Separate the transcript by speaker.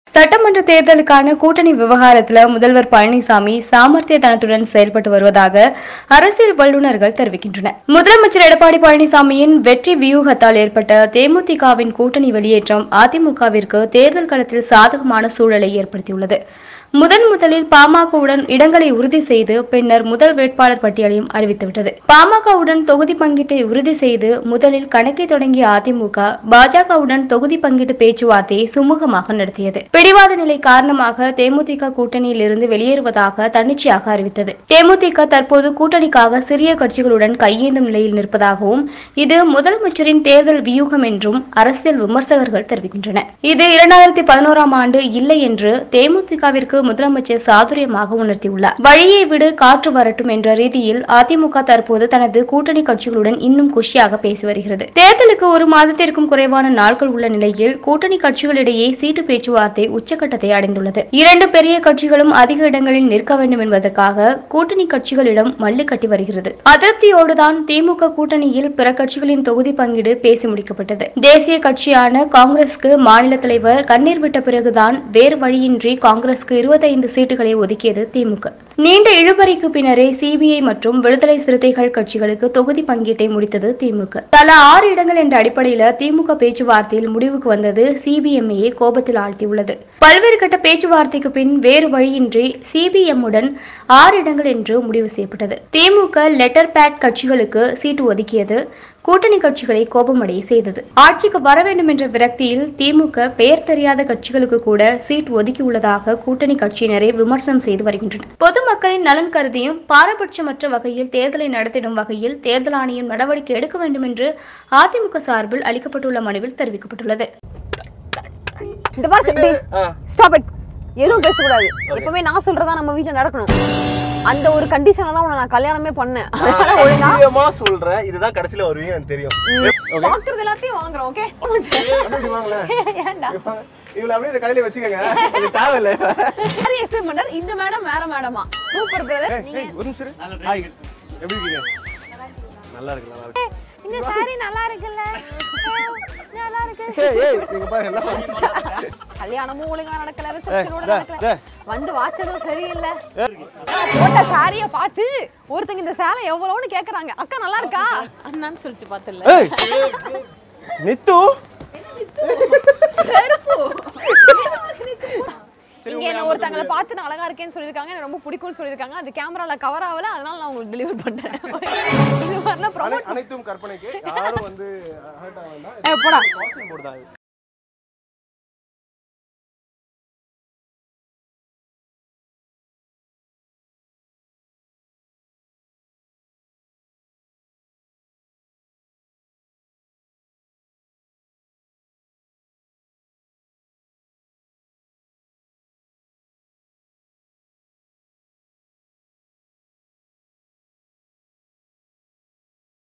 Speaker 1: சட்டமன்ற தேர்தலுக்கான கூட்டணி விவகாரத்துல முதல்வர் பழனிசாமி சாமர்த்தியத்தனத்துடன் செயல்பட்டு வருவதாக அரசியல் வல்லுநர்கள் தெரிவிக்கின்றனர் முதலமைச்சர் எடப்பாடி பழனிசாமியின் வெற்றி வியூகத்தால் ஏற்பட்ட தேமுதிகவின் கூட்டணி வெளியேற்றம் அதிமுகவிற்கு தேர்தல் களத்தில் சாதகமான சூழலை ஏற்படுத்தியுள்ளது முதன் முதலில் பாமகவுடன் இடங்களை உறுதி செய்து பின்னர் முதல் வேட்பாளர் பட்டியலையும் அறிவித்துவிட்டது பாமகவுடன் தொகுதி பங்கீட்டை உறுதி செய்து முதலில் கணக்கை தொடங்கிய அதிமுக பாஜகவுடன் தொகுதி பங்கீட்டு பேச்சுவார்த்தையை சுமூகமாக நடத்தியது பிடிவாத நிலை காரணமாக தேமுதிக கூட்டணியில் இருந்து வெளியேறுவதாக தன்னிச்சையாக அறிவித்தது தேமுதிக தற்போது கூட்டணிக்காக சிறிய கட்சிகளுடன் கையேந்தும் நிலையில் நிற்பதாகவும் இது முதலமைச்சரின் தேர்தல் வியூகம் என்றும் அரசியல் விமர்சகர்கள் தெரிவிக்கின்றனர் இது இரண்டாயிரத்தி பதினோராம் ஆண்டு இல்லை என்று தேமுதிகவிற்கு முதலமைச்சர் சாதுரியமாக உணர்த்தியுள்ளார் வழியை விடு காற்று வரட்டும் என்ற ரீதியில் அதிமுக தற்போது தனது கூட்டணி கட்சிகளுடன் இன்னும் குஷியாக பேசி வருகிறது தேர்தலுக்கு ஒரு மாதத்திற்கும் குறைவான நாட்கள் உள்ள நிலையில் கூட்டணி கட்சிகளிடையே சீட்டு பேச்சுவார்த்தை உச்சக்கட்டத்தை அடைந்துள்ளது இரண்டு பெரிய கட்சிகளும் அதிக இடங்களில் நிற்க வேண்டும் என்பதற்காக கூட்டணி கட்சிகளிடம் மல்லு கட்டி வருகிறது அதிருப்தியோடுதான் திமுக கூட்டணியில் பிற கட்சிகளின் தொகுதி பங்கீடு பேசி முடிக்கப்பட்டது தேசிய கட்சியான காங்கிரசுக்கு மாநில தலைவர் கண்ணீர் விட்ட பிறகுதான் வேறு வழியின்றி காங்கிரசுக்கு இருபத்தைந்து சீட்டுகளை ஒதுக்கியது திமுக நீண்ட இழுபறிக்கு பின்னரே சிபிஐ மற்றும் விடுதலை சிறுத்தைகள் கட்சிகளுக்கு தொகுதி பங்கீட்டை முடித்தது திமுக தலா ஆறு இடங்கள் என்ற அடிப்படையில் திமுக பேச்சுவார்த்தையில் முடிவுக்கு வந்தது சிபிஎம்ஐயை கோபத்தில் ஆழ்த்தியுள்ளது பல்வேறு கட்ட பேச்சுவார்த்தைக்கு பின் வேறு வழியின்றி சிபிஎம் உடன் ஆறு இடங்கள் என்று முடிவு செய்யப்பட்டது திமுக லெட்டர் பேட் கட்சிகளுக்கு சீட்டு ஒதுக்கியது கூட்டணி கட்சிகளை கோபமடைய செய்தது ஆட்சிக்கு வர வேண்டும் என்ற விரக்தியில் திமுக பெயர் தெரியாத கட்சிகளுக்கு கூட சீட் ஒதுக்கியுள்ளதாக கூட்டணி கட்சியினரை விமர்சனம் செய்து வருகின்றனர் பொதுமக்களின் நலன் கருதியும் பாரபட்சமற்ற வகையில் தேர்தலை நடத்திடும் வகையில் தேர்தல் ஆணையம் நடவடிக்கை எடுக்க வேண்டும் என்று அதிமுக சார்பில் அளிக்கப்பட்டுள்ள மனுவில் தெரிவிக்கப்பட்டுள்ளது
Speaker 2: இந்த மாதிரி சொல்லி ஸ்டாப் இட் எதுவும் பேசக்கூடாது எப்பவுமே நான் சொல்றதா நம்ம வீட்ல நடக்கணும் அந்த ஒரு கண்டிஷன்ல தான் உன்னை நான் கல்யாணமே பண்ணேன் அதனால ஒழுங்கா
Speaker 3: நிச்சயமா சொல்றேன் இதுதான் கடைசியில வருவீங்க எனக்கு தெரியும்
Speaker 2: பாக்குறது எல்லாத்தையும் வாங்குறோம் ஓகே
Speaker 3: அப்படி வாங்களேன்.
Speaker 2: ஏன்டா
Speaker 3: இவளை அப்படியே இந்த கடையில வச்சுக்கோங்க இது தேவையில்ல
Speaker 2: யார் எக்ஸ்பிளைன் பண்ணார் இந்த மேடம் வேற மேடமா சூப்பர் பிரதர்
Speaker 3: ஏய்,
Speaker 2: நீங்க
Speaker 3: ஏய், ஒரு நிமிஷம் இரு. ஹாய் எப்படி இருக்கீங்க நல்லா இருக்கு நல்லா இருக்கு
Speaker 2: இந்த சாரி நல்லா இருக்குல்ல நல்லா இருக்கு
Speaker 3: ஏய் ஏய் இங்க பாரு எல்லாம் வந்துச்சு.
Speaker 2: கல்யாணமும் ஒழுங்கா நடக்கல ரிசப்ஷனோட
Speaker 3: டே,
Speaker 2: நடக்கல
Speaker 3: டே.
Speaker 2: வந்து வாச்சதும் சரியில்லை நான் போட்ட சாரிய பார்த்து ஒருத்தங்க இந்த சேலை எவ்வளவுன்னு கேக்குறாங்க அக்கா நல்லா இருக்கா அண்ணான்னு சொல்லிச்சு பாத்துல
Speaker 3: ஏய் நித்து
Speaker 2: செருப்பு இங்க என்ன ஒருத்தங்கள பார்த்து நான் அழகா இருக்கேன்னு சொல்லிருக்காங்க எனக்கு ரொம்ப பிடிக்கும்னு சொல்லிருக்காங்க அது கேமரால கவர் ஆகல அதனால நான் உங்களுக்கு டெலிவர் பண்றேன் இது மாதிரிலாம் ப்ரொமோட்
Speaker 3: அனை- அனைத்தும் கற்பனைக்கு யாரும் வந்து hurt ஆக வேண்டாம்
Speaker 2: போடா
Speaker 3: Caution board தான் இது.